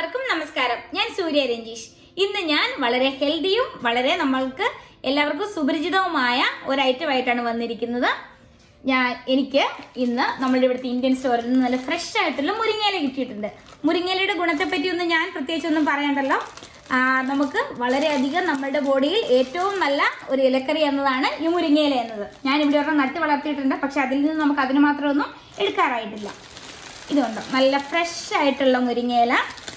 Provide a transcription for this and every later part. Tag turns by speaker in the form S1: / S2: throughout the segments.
S1: എല്ലാവർക്കും നമസ്കാരം ഞാൻ സൂര്യ രഞ്ജീഷ് ഇന്ന് ഞാൻ വളരെ ഹെൽത്തിയും വളരെ നമ്മൾക്ക് എല്ലാവർക്കും സുപരിചിതവുമായ ഒരു ഐറ്റം ആയിട്ടാണ് വന്നിരിക്കുന്നത് ഞാൻ എനിക്ക് ഇന്ന് നമ്മുടെ ഇവിടുത്തെ ഇന്ത്യൻ സ്റ്റോറിൽ നിന്ന് നല്ല ഫ്രഷ് ആയിട്ടുള്ള മുരിങ്ങയില കിട്ടിയിട്ടുണ്ട് മുരിങ്ങയിലയുടെ ഗുണത്തെപ്പറ്റി ഒന്നും ഞാൻ പ്രത്യേകിച്ചൊന്നും പറയണ്ടല്ലോ ആ, നമുക്ക് വളരെയധികം നമ്മുടെ ബോഡിയിൽ ഏറ്റവും നല്ല ഒരു ഇലക്കറി എന്നതാണ് ഈ മുരിങ്ങയില എന്നത് ഞാൻ ഇവിടെ ഒരെണ്ണം നട്ട് വളർത്തിയിട്ടുണ്ട് പക്ഷെ അതിൽ നിന്ന് നമുക്ക് അതിന് മാത്രമൊന്നും എടുക്കാറായിട്ടില്ല ഇതുണ്ട് നല്ല ഫ്രഷ് ആയിട്ടുള്ള മുരിങ്ങയില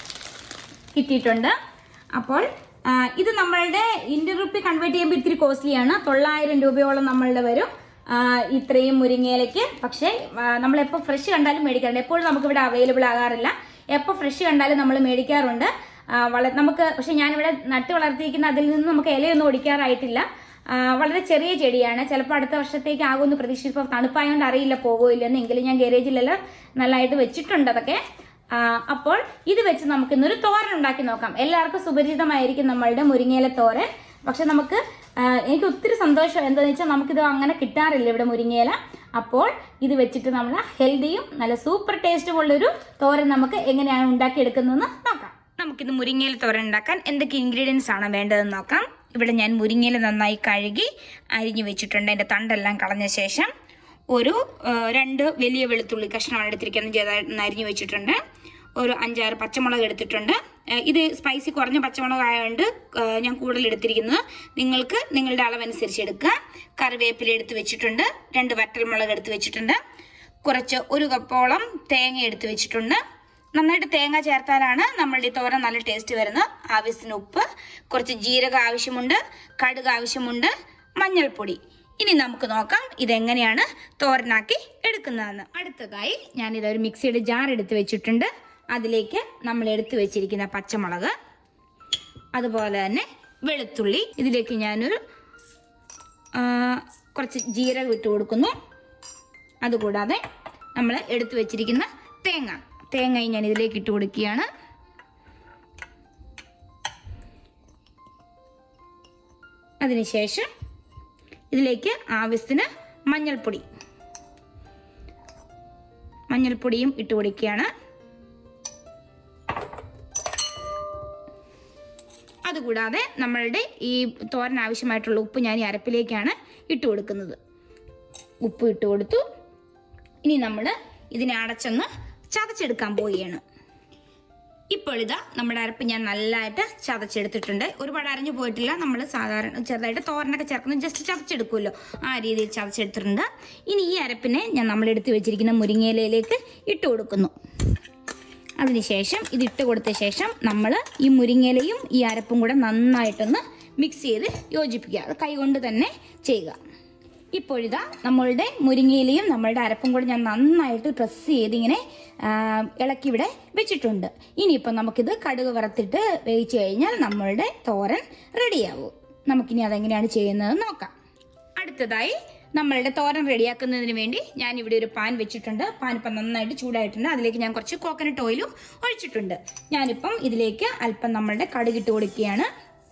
S1: കിട്ടിയിട്ടുണ്ട് അപ്പോൾ ആ, ഇത് നമ്മളുടെ ഇന്ത്യൻ റുപ്പി കൺവേർട്ട് ചെയ്യുമ്പോൾ ഇത്തിരി കോസ്റ്റ്ലിയാണ് തൊള്ളായിരം രൂപയോളം നമ്മളുടെ വരും ആ, ഇത്രയും മുരിങ്ങയിലയ്ക്ക് പക്ഷേ ആ, നമ്മളെപ്പോൾ ഫ്രഷ് കണ്ടാലും മേടിക്കാറുണ്ട് എപ്പോഴും നമുക്കിവിടെ അവൈലബിൾ ആകാറില്ല എപ്പോൾ ഫ്രഷ് കണ്ടാലും നമ്മൾ മേടിക്കാറുണ്ട് ആ, വള നമുക്ക് പക്ഷേ ഞാനിവിടെ നട്ട് വളർത്തിയിരിക്കുന്ന അതിൽ നിന്ന് നമുക്ക് ഇലയൊന്നും ഒടിക്കാറായിട്ടില്ല ആ, വളരെ ചെറിയ ചെടിയാണ് ചിലപ്പോൾ അടുത്ത വർഷത്തേക്ക് ആകുമെന്ന് പ്രതീക്ഷിച്ചപ്പോൾ തണുപ്പായതുകൊണ്ട് അറിയില്ല പോകുമോ ഇല്ലെന്ന് എങ്കിലും ഞാൻ ഗാരേജിലെല്ലാം നല്ലതായിട്ട് വെച്ചിട്ടുണ്ട് അതൊക്കെ ആ, അപ്പോൾ ഇത് വെച്ച് നമുക്ക് ഇന്നൊരു തോരൻ ഉണ്ടാക്കി നോക്കാം എല്ലാവർക്കും സുപരിചിതമായിരിക്കും നമ്മളുടെ മുരിങ്ങയില തോരൻ പക്ഷെ നമുക്ക് ആ, എനിക്ക് ഒത്തിരി സന്തോഷം എന്താണെന്ന് വെച്ചാൽ നമുക്കിത് അങ്ങനെ കിട്ടാറില്ല ഇവിടെ മുരിങ്ങയില അപ്പോൾ ഇത് വെച്ചിട്ട് നമ്മൾ ഹെൽത്തിയും നല്ല സൂപ്പർ ടേസ്റ്റുമുള്ളൊരു തോരൻ നമുക്ക് എങ്ങനെയാണ് ഉണ്ടാക്കിയെടുക്കുന്നതെന്ന് നോക്കാം നമുക്കിത് മുരിങ്ങയില തോരൻ ഉണ്ടാക്കാൻ എന്തൊക്കെ ഇൻഗ്രീഡിയൻസ് ആണ് വേണ്ടതെന്ന് നോക്കാം ഇവിടെ ഞാൻ മുരിങ്ങയില നന്നായി കഴുകി അരിഞ്ഞു വെച്ചിട്ടുണ്ട് അതിൻ്റെ തണ്ടെല്ലാം കളഞ്ഞ ശേഷം ഒരു ആ, രണ്ട് വലിയ വെളുത്തുള്ളി കഷ്ണമാണ് എടുത്തിരിക്കുന്നത് ചെറുതായിട്ട് അരിഞ്ഞു വെച്ചിട്ടുണ്ട് ഒരു അഞ്ചാറ് പച്ചമുളക് എടുത്തിട്ടുണ്ട് ആ, ഇത് സ്പൈസി കുറഞ്ഞ പച്ചമുളക് ആയതുകൊണ്ട് ആ, ഞാൻ കൂടുതൽ എടുത്തിരിക്കുന്നത് നിങ്ങൾക്ക് നിങ്ങളുടെ അളവനുസരിച്ച് എടുക്കുക കറിവേപ്പില എടുത്ത് വെച്ചിട്ടുണ്ട് രണ്ട് വറ്റൽമുളക് എടുത്ത് വെച്ചിട്ടുണ്ട് കുറച്ച് ഒരു കപ്പോളം തേങ്ങ എടുത്ത് വെച്ചിട്ടുണ്ട് നന്നായിട്ട് തേങ്ങ ചേർത്താലാണ് നമ്മളുടെ ഈ തോരൻ നല്ല ടേസ്റ്റ് വരുന്നത് ആവശ്യത്തിന് ഉപ്പ് കുറച്ച് ജീരകം ആവശ്യമുണ്ട് കടുക് ആവശ്യമുണ്ട് മഞ്ഞൾപ്പൊടി ഇനി നമുക്ക് നോക്കാം ഇതെങ്ങനെയാണ് തോരനാക്കി എടുക്കുന്നതെന്ന് അടുത്തതായി ഞാനിത് ഒരു മിക്സിയുടെ ജാർ എടുത്ത് വെച്ചിട്ടുണ്ട് അതിലേക്ക് നമ്മൾ എടുത്തു വെച്ചിരിക്കുന്ന പച്ചമുളക് അതുപോലെ തന്നെ വെളുത്തുള്ളി ഇതിലേക്ക് ഞാനൊരു ആ, കുറച്ച് ജീരകം ഇട്ട് കൊടുക്കുന്നു അതുകൂടാതെ നമ്മൾ എടുത്തു വെച്ചിരിക്കുന്ന തേങ്ങ തേങ്ങയും ഞാൻ ഇതിലേക്ക് ഇട്ട് കൊടുക്കുകയാണ് അതിനുശേഷം ഇതിലേക്ക് ആവശ്യത്തിന് മഞ്ഞൾപ്പൊടി മഞ്ഞൾപ്പൊടിയും ഇട്ട് കൊടുക്കുകയാണ് അതുകൂടാതെ നമ്മളുടെ ഈ തോരൻ ആവശ്യമായിട്ടുള്ള ഉപ്പ് ഞാൻ ഈ അരപ്പിലേക്കാണ് ഇട്ട് കൊടുക്കുന്നത് ഉപ്പ് ഇട്ട് കൊടുത്തു ഇനി നമ്മൾ ഇതിനെ അടച്ചൊന്ന് ചതച്ചെടുക്കാൻ പോവുകയാണ് ഇപ്പോൾ ഇതാ നമ്മുടെ അരപ്പ് ഞാൻ നല്ലതായിട്ട് ചതച്ചെടുത്തിട്ടുണ്ട് ഒരുപാട് അരഞ്ഞു പോയിട്ടില്ല നമ്മൾ സാധാരണ ചെറുതായിട്ട് തോരനൊക്കെ ചേർക്കുന്നത് ജസ്റ്റ് ചതച്ചെടുക്കുമല്ലോ ആ രീതിയിൽ ചതച്ചെടുത്തിട്ടുണ്ട് ഇനി ഈ അരപ്പിനെ ഞാൻ നമ്മൾ എടുത്ത് വെച്ചിരിക്കുന്ന മുരിങ്ങയിലയിലേക്ക് ഇട്ട് കൊടുക്കുന്നു അതിനുശേഷം ഇത് ഇട്ട് കൊടുത്ത ശേഷം നമ്മൾ ഈ മുരിങ്ങയിലയും ഈ അരപ്പും കൂടെ നന്നായിട്ടൊന്ന് മിക്സ് ചെയ്ത് യോജിപ്പിക്കുക അത് കൈകൊണ്ട് തന്നെ ചെയ്യുക ഇപ്പോഴിതാ നമ്മളുടെ മുരിങ്ങയിലയും നമ്മളുടെ അരപ്പും കൂടെ ഞാൻ നന്നായിട്ട് പ്രസ് ചെയ്ത് ഇങ്ങനെ ആ, ഇളക്കി ഇവിടെ വെച്ചിട്ടുണ്ട് ഇനിയിപ്പോൾ നമുക്കിത് കടുക് വറുത്തിട്ട് വേവിച്ച് കഴിഞ്ഞാൽ നമ്മളുടെ തോരൻ റെഡിയാവും നമുക്കിനി അതെങ്ങനെയാണ് ചെയ്യുന്നത് നോക്കാം അടുത്തതായി നമ്മളുടെ തോരൻ റെഡിയാക്കുന്നതിന് വേണ്ടി ഞാൻ ഇവിടെ ഒരു പാൻ വെച്ചിട്ടുണ്ട് പാൻ ഇപ്പം നന്നായിട്ട് ചൂടായിട്ടുണ്ട് അതിലേക്ക് ഞാൻ കുറച്ച് കോക്കനട്ട് ഓയിലും ഒഴിച്ചിട്ടുണ്ട് ഞാനിപ്പം ഇതിലേക്ക് അല്പം നമ്മളുടെ കടുകിട്ട് കൊടുക്കുകയാണ്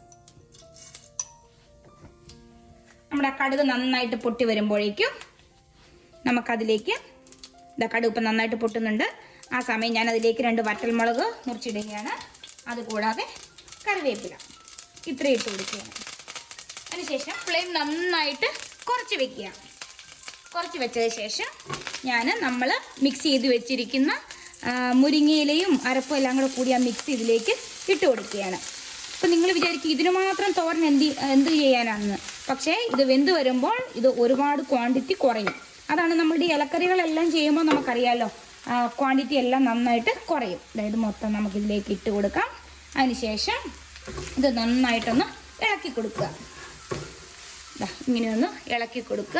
S1: നമ്മുടെ കടുക് നന്നായിട്ട് പൊട്ടി വരുമ്പോഴേക്കും നമുക്കതിലേക്ക് ഇതാ കടുക് ഇപ്പം നന്നായിട്ട് പൊട്ടുന്നുണ്ട് ആ സമയം ഞാൻ അതിലേക്ക് രണ്ട് വറ്റൽമുളക് മുറിച്ചിടുകയാണ് അതുകൂടാതെ കറിവേപ്പില ഇത്രയും ഇട്ട് കൊടുക്കുകയാണ് അതിനുശേഷം ഫ്ലെയിം നന്നായിട്ട് കുറച്ച് വെക്കുക കുറച്ച് വെച്ചതിന് ശേഷം ഞാൻ നമ്മൾ മിക്സ് ചെയ്ത് വെച്ചിരിക്കുന്ന ആ, മുരിങ്ങയിലയും അരപ്പും എല്ലാം കൂടെ കൂടി ആ മിക്സ് ഇതിലേക്ക് ഇട്ട് കൊടുക്കുകയാണ് അപ്പം നിങ്ങൾ വിചാരിക്കും ഇതിന് മാത്രം തോരൻ എന്ത് എന്ത് ചെയ്യാനാണെന്ന് പക്ഷേ ഇത് വെന്ത് വരുമ്പോൾ ഇത് ഒരുപാട് ക്വാണ്ടിറ്റി കുറയും അതാണ് നമ്മളുടെ ഈ ഇലക്കറികളെല്ലാം ചെയ്യുമ്പോൾ നമുക്കറിയാമല്ലോ ക്വാണ്ടിറ്റി എല്ലാം നന്നായിട്ട് കുറയും അതായത് മൊത്തം നമുക്കിതിലേക്ക് ഇട്ട് കൊടുക്കാം അതിനുശേഷം ഇത് നന്നായിട്ടൊന്ന് ഇളക്കി കൊടുക്കുക ദാ ഇങ്ങനെ ഒന്ന് ഇളക്കി കൊടുക്കുക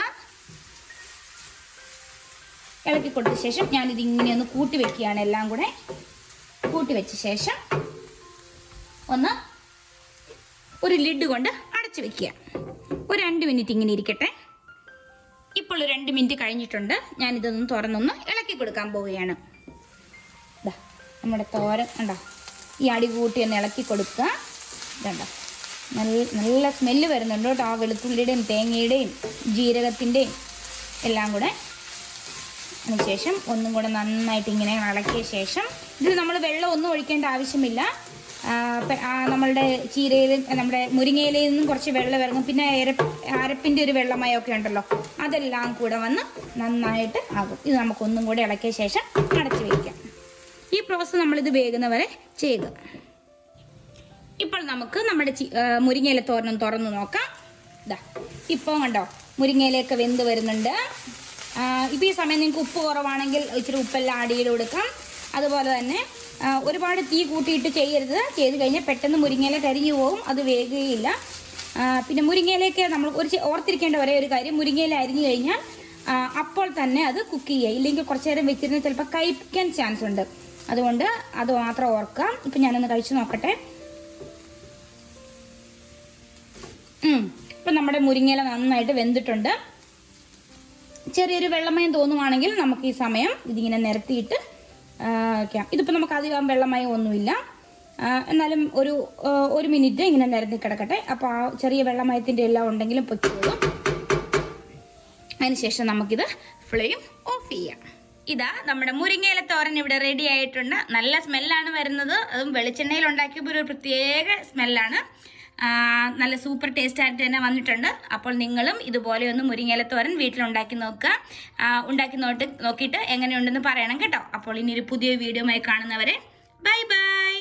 S1: ഇളക്കി കൊടുത്ത ശേഷം ഞാനിത് ഇങ്ങനെ ഒന്ന് കൂട്ടി വെക്കുകയാണ് എല്ലാം കൂടെ കൂട്ടി വെച്ച ശേഷം ഒന്ന് ഒരു ലിഡ് കൊണ്ട് അടച്ചു വെക്കുക ഒരു രണ്ട് മിനിറ്റ് ഇങ്ങനെ ഇരിക്കട്ടെ ഇപ്പോൾ ഒരു രണ്ട് മിനിറ്റ് കഴിഞ്ഞിട്ടുണ്ട് ഞാനിതൊന്ന് തുറന്നൊന്ന് ഇളക്കി കൊടുക്കാൻ പോവുകയാണ് ദാ നമ്മുടെ തോരൻ ഉണ്ടോ ഈ അടി കൂട്ടി ഒന്ന് ഇളക്കി കൊടുക്കുക ഇതുണ്ടോ നല്ല നല്ല സ്മെല്ല് വരുന്നുണ്ട് കേട്ടോ ആ വെളുത്തുള്ളിയുടെയും തേങ്ങയുടെയും ജീരകത്തിൻ്റെയും എല്ലാം കൂടെ അതിനുശേഷം ഒന്നും കൂടെ നന്നായിട്ട് ഇങ്ങനെ ഇളക്കിയ ശേഷം ഇതിൽ നമ്മൾ വെള്ളം ഒന്നും ഒഴിക്കേണ്ട ആവശ്യമില്ല ആ, പെ- ആ, നമ്മളുടെ ചീരയിൽ നമ്മുടെ മുരിങ്ങയിലയിൽ നിന്നും കുറച്ച് വെള്ളം ഇറങ്ങും പിന്നെ അരപ്പ് അരപ്പിൻ്റെ ഒരു വെള്ളമയമൊക്കെ ഉണ്ടല്ലോ അതെല്ലാം കൂടെ വന്ന് നന്നായിട്ട് ആകും ഇത് നമുക്കൊന്നും കൂടെ ഇളക്കിയ ശേഷം അടച്ചു വയ്ക്കാം ഈ പ്രോസസ്സ് നമ്മളിത് വേകുന്നവരെ ചെയ്യുക ഇപ്പോൾ നമുക്ക് നമ്മുടെ ചി- ആ, മുരിങ്ങയില തോരനും തുറന്ന് നോക്കാം ഇതാ ഇപ്പോൾ കണ്ടോ മുരിങ്ങയിലയൊക്കെ വെന്ത് വരുന്നുണ്ട് ഇപ്പോൾ ഈ സമയം നിങ്ങൾക്ക് ഉപ്പ് കുറവാണെങ്കിൽ ഇച്ചിരി ഉപ്പെല്ലാം ആഡ് ചെയ്ത് കൊടുക്കാം അതുപോലെ തന്നെ ആ, ഒരുപാട് തീ കൂട്ടിയിട്ട് ചെയ്യരുത് ചെയ്ത് കഴിഞ്ഞാൽ പെട്ടെന്ന് മുരിങ്ങയില കരിഞ്ഞു പോകും അത് വേകുകയില്ല ആ, പിന്നെ മുരിങ്ങയിലേക്ക് നമ്മൾ ഒരു ചെ- ഓർത്തിരിക്കേണ്ട ഒരേ ഒരു കാര്യം മുരിങ്ങയില അരിഞ്ഞു കഴിഞ്ഞാൽ ആ, അപ്പോൾ തന്നെ അത് കുക്ക് ചെയ്യുക ഇല്ലെങ്കിൽ കുറച്ച് നേരം വെച്ചിരുന്നാൽ ചിലപ്പോൾ കഴിക്കാൻ ചാൻസ് ഉണ്ട് അതുകൊണ്ട് അത് മാത്രം ഓർക്കാം ഇപ്പം ഞാനൊന്ന് കഴിച്ചു നോക്കട്ടെ ഉം. ഇപ്പം നമ്മുടെ മുരിങ്ങയില നന്നായിട്ട് വെന്തിട്ടുണ്ട് ചെറിയൊരു വെള്ളമയം തോന്നുവാണെങ്കിൽ നമുക്ക് ഈ സമയം ഇതിങ്ങനെ നിരത്തിയിട്ട് ആ, വെക്കാം ഇതിപ്പോൾ നമുക്ക് അധികം വെള്ളമയം ഒന്നുമില്ല ആ, എന്നാലും ഒരു ആ, ഒരു മിനിറ്റ് ഇങ്ങനെ നിരത്തി കിടക്കട്ടെ അപ്പോൾ ആ ചെറിയ വെള്ളമയത്തിൻ്റെ എല്ലാം ഉണ്ടെങ്കിലും പൊയ്ക്കോളും അതിനുശേഷം നമുക്കിത് ഫ്ലെയിം ഓഫ് ചെയ്യാം ഇതാ നമ്മുടെ മുരിങ്ങയില തോരൻ ഇവിടെ റെഡി ആയിട്ടുണ്ട് നല്ല സ്മെല്ലാണ് വരുന്നത് അതും വെളിച്ചെണ്ണയിൽ ഉണ്ടാക്കിയപ്പോൾ ഒരു പ്രത്യേക സ്മെല്ലാണ് ആ, നല്ല സൂപ്പർ ടേസ്റ്റ് ആയിട്ട് തന്നെ വന്നിട്ടുണ്ട് അപ്പോൾ നിങ്ങളും ഇതുപോലെ ഒന്ന് മുരിങ്ങയില തോരൻ വീട്ടിലുണ്ടാക്കി നോക്കുക ആ, ഉണ്ടാക്കി നോട്ട് നോക്കിയിട്ട് എങ്ങനെയുണ്ടെന്ന് പറയണം കേട്ടോ അപ്പോൾ ഇനി ഒരു പുതിയ വീഡിയോ ആയി കാണുന്നവരെ ബൈ ബൈ